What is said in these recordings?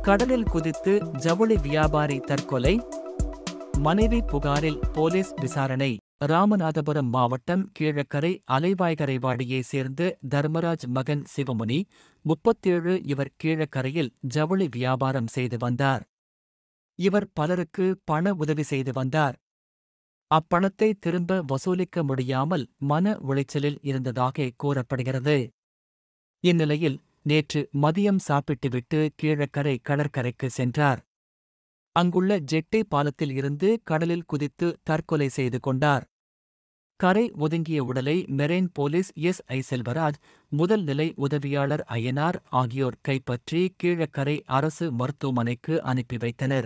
கடலில் குதித்து ஜவுளி வியாபாரி தற்கொலை மனைவி புகாரில் போலீஸ் விசாரணை ராமநாதபுரம் மாவட்டம் கீழக்கரை அலைவாய்கரைவாடியைச் சேர்ந்த தர்மராஜ் மகன் சிவமுனி முப்பத்தேழு இவர் கீழக்கரையில் ஜவுளி வியாபாரம் செய்து வந்தார் இவர் பலருக்கு பண உதவி செய்து வந்தார் அப்பணத்தை திரும்ப வசூலிக்க முடியாமல் மன உளைச்சலில் இருந்ததாக கூறப்படுகிறது இந்நிலையில் நேற்று மதியம் சாப்பிட்டுவிட்டு கீழக்கரை கடற்கரைக்கு சென்றார் அங்குள்ள ஜெட்டை பாலத்தில் இருந்து கடலில் குதித்து தற்கொலை செய்து கொண்டார் கரை ஒதுங்கிய உடலை marine police S I Selvaraj முதல் நிலை உதவியாளர் அய்யனார் ஆகியோர் கைப்பற்றி கீழக்கரை அரசு மருத்துவமனைக்கு அனுப்பி வைத்தனர்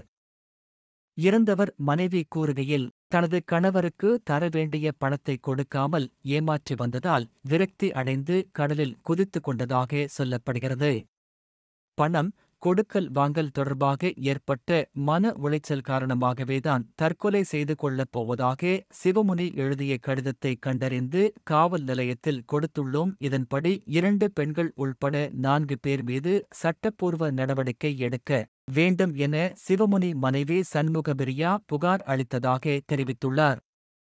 இறந்தவர் மனைவி கூறுகையில் தனது கணவருக்கு தர வேண்டிய பணத்தை கொடுக்காமல் ஏமாற்றி வந்ததால் விரக்தி அடைந்து கடலில் குதித்துக் கொண்டதாக சொல்லப்படுகிறது பணம் கொடுக்கல் வாங்கல் தொடர்பாக ஏற்பட்ட மன உளைச்சல் காரணமாகவேதான் தற்கொலை செய்து கொள்ளப் போவதாக சிவமுனி எழுதிய கடிதத்தை கண்டறிந்து காவல் நிலையத்தில் கொடுத்துள்ளோம் இதன்படி இரண்டு பெண்கள் உள்பட நான்கு பேர் மீது சட்டப்பூர்வ நடவடிக்கை எடுக்க வேண்டும் என சிவமுனி மனைவி சண்முகபிரியா புகார் அளித்ததாக தெரிவித்துள்ளார்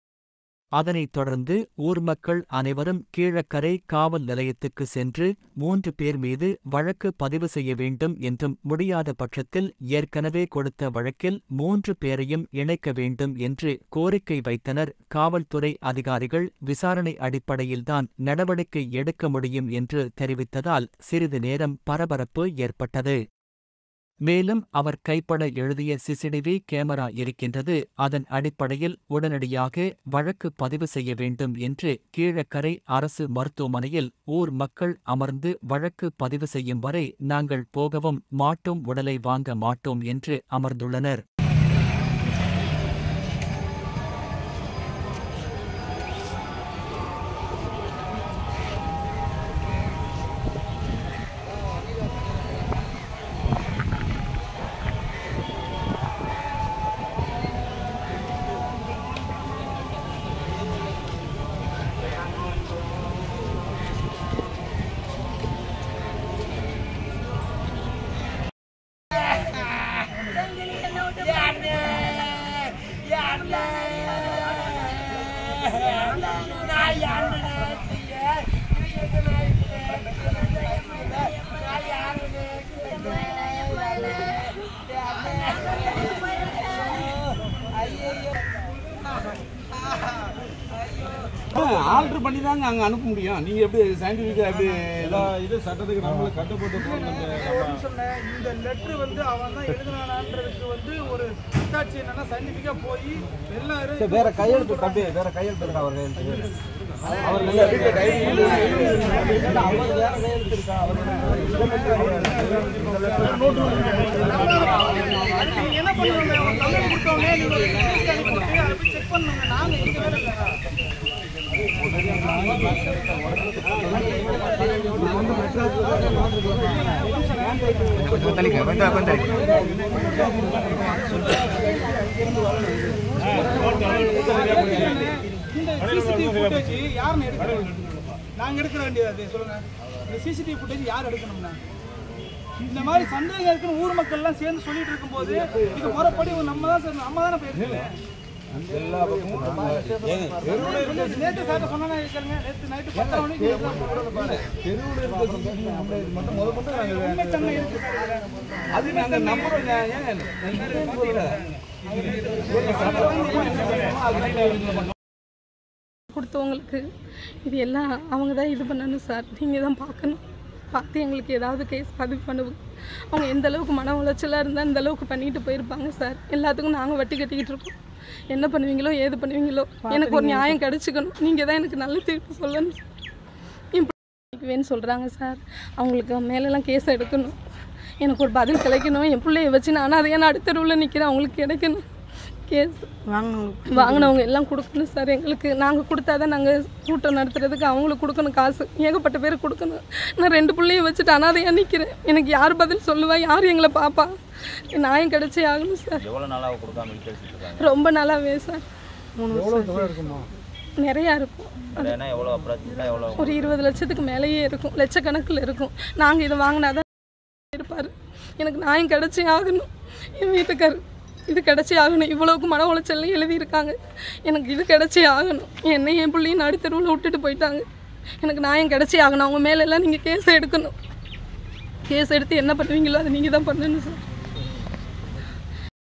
அதனைத் தொடர்ந்து ஊர் மக்கள் அனைவரும் கீழக்கரை காவல் நிலையத்துக்கு சென்று மூன்று பேர் மீது வழக்கு பதிவு செய்ய வேண்டும் என்றும் முடியாத பட்சத்தில் ஏற்கனவே கொடுத்த வழக்கில் மூன்று பேரையும் இணைக்க வேண்டும் என்று கோரிக்கை வைத்தனர் காவல்துறை அதிகாரிகள் விசாரணை அடிப்படையில்தான் நடவடிக்கை எடுக்க முடியும் என்று தெரிவித்ததால் சிறிது நேரம் பரபரப்பு ஏற்பட்டது மேலும் அவர் கைப்பட எழுதிய சிசிடிவி கேமரா இருக்கின்றது அதன் அடிப்படையில் உடனடியாக வழக்கு பதிவு செய்ய வேண்டும் என்று கீழக்கரை அரசு மருத்துவமனையில் ஊர் மக்கள் அமர்ந்து வழக்கு பதிவு செய்யும் வரை நாங்கள் போகவும் மாட்டோம் உடலை வாங்க மாட்டோம் என்று அமர்ந்துள்ளனர் ஆல்டர் பண்ணி தாங்க அங்கே அனுப்ப முடியும் நீங்கள் எப்படி சயின்டிஃபிக்காக எப்படி எல்லா இது சட்டத்துக்கு நம்மளுக்கு கட்டுப்பட்டு போகணும் நான் சொன்னேன் இந்த லெட்டர் வந்து அவன் தான் எழுதினான்றதுக்கு வந்து ஒரு அத்தாட்சி என்னன்னா சயின்டிஃபிக்கா போய் எல்லாரும் சரி, வேற கையெழுத்து தம்பி வேற கையெழுத்து இருக்கா அவர் கையெழுத்து அவர் இல்ல, வீட்டுல டைரி எழுதி- அவர் வேற கையெழுத்து இருக்கா அவர் அதுக்கு நீங்க என்ன பண்ணுவாங்க அவன் தமிழ் கொடுத்தவங்க நீங்க ஒரு இங்கிலீஷ் அனுப்பிவிட்டு அதை போய் செக் பண்ணுங்க நாங்க இங்க வேலை இல்லையா? இந்த சிசிடிவி ஃபுட்டேஜ் யாருன்னு எடுக்கணும் நாங்க எடுக்க வேண்டியது சொல்லுங்க இந்த சிசிடிவி ஃபுட்டேஜ் யார் எடுக்கணும்னா இந்த மாதிரி சந்தேகம் இருக்குன்னு ஊர் மக்கள் எல்லாம் சேர்ந்து சொல்லிட்டு இருக்கும்போது இது முறைப்படி நம்ம தான் சார் நம்ம தானே பேசுறோம் நேற்று சார் சொன்னா கேளுங்க நேற்று நைட்டு பத்தரை மணிக்கு தெருவில் இருக்க சிசிடிவி ஃபுட்டேஜ் மட்டும் முத கொண்டு நாங்கள் உண்மைத்தன்மை இருக்கு சார் இதுல. அது நாங்கள் நம்புறோம் ஏன் கொடுத்தவங்களுக்கு இது எல்லாம் அவங்க தான் இது பண்ணணும் சார் நீங்கள் தான் பார்க்கணும் பார்த்து எங்களுக்கு ஏதாவது கேஸ் பதிவு பண்ணுவோம் அவங்க எந்த அளவுக்கு மன உளைச்சலாக இருந்தால் இந்த அளவுக்கு பண்ணிட்டு போயிருப்பாங்க சார் எல்லாத்துக்கும் நாங்கள் வட்டி கட்டிக்கிட்டு இருக்கோம் என்ன பண்ணுவீங்களோ ஏது பண்ணுவீங்களோ எனக்கு ஒரு நியாயம் கிடச்சிக்கணும் நீங்கள் தான் எனக்கு நல்ல தீர்ப்பு சொல்லணும் சார் வேன்னு சொல்கிறாங்க சார் அவங்களுக்கு மேலெல்லாம் கேஸ் எடுக்கணும் எனக்கு ஒரு பதில் கிடைக்கணும் என் பிள்ளைய வச்சு நான் அதையே நடுத்தருவில் நிற்கிறேன் அவங்களுக்கு கிடைக்கணும் கேஸ் வாங்கினவங்க வாங்கினவங்க எல்லாம் கொடுக்கணும் சார் எங்களுக்கு நாங்கள் கொடுத்தா தான் நாங்கள் கூட்டம் நடத்துறதுக்கு அவங்களுக்கு கொடுக்கணும் காசு ஏகப்பட்ட பேர் கொடுக்கணும் நான் ரெண்டு பிள்ளையும் வச்சுட்டு அனாதையாக நிற்கிறேன் எனக்கு யார் பதில் சொல்லுவா யார் எங்களை பாப்பா நியாயம் கிடைச்சே ஆகணும் சார் எவ்வளோ நாளாக கொடுக்காம இழுத்து இருக்காங்க ரொம்ப நல்லாவே சார் மூணு வருஷம் நிறையா இருக்கும் ஏன்னா எவ்வளோ அப்ராக்சிமேட்டாக எவ்வளோ ஒரு இருபது லட்சத்துக்கு மேலேயே இருக்கும் லட்சக்கணக்கில் இருக்கும் நாங்கள் இதை வாங்கினா இருப்பார் எனக்கு நியாயம் கிடைச்சே ஆகணும் என் வீட்டுக்கார் இது கிடைச்சே ஆகணும் இவ்வளவுக்கு மன உளைச்சல்ல எழுதியிருக்காங்க எனக்கு இது கிடைச்சே ஆகணும் என்னை என் பிள்ளையும் நடுத்தருவில் விட்டுட்டு போயிட்டாங்க எனக்கு நியாயம் கிடைச்சே ஆகணும் அவங்க மேலெல்லாம் நீங்கள் கேஸ் எடுக்கணும் கேஸ் எடுத்து என்ன பண்ணுவீங்களோ அதை நீங்கள் தான் பண்ணணும் சார்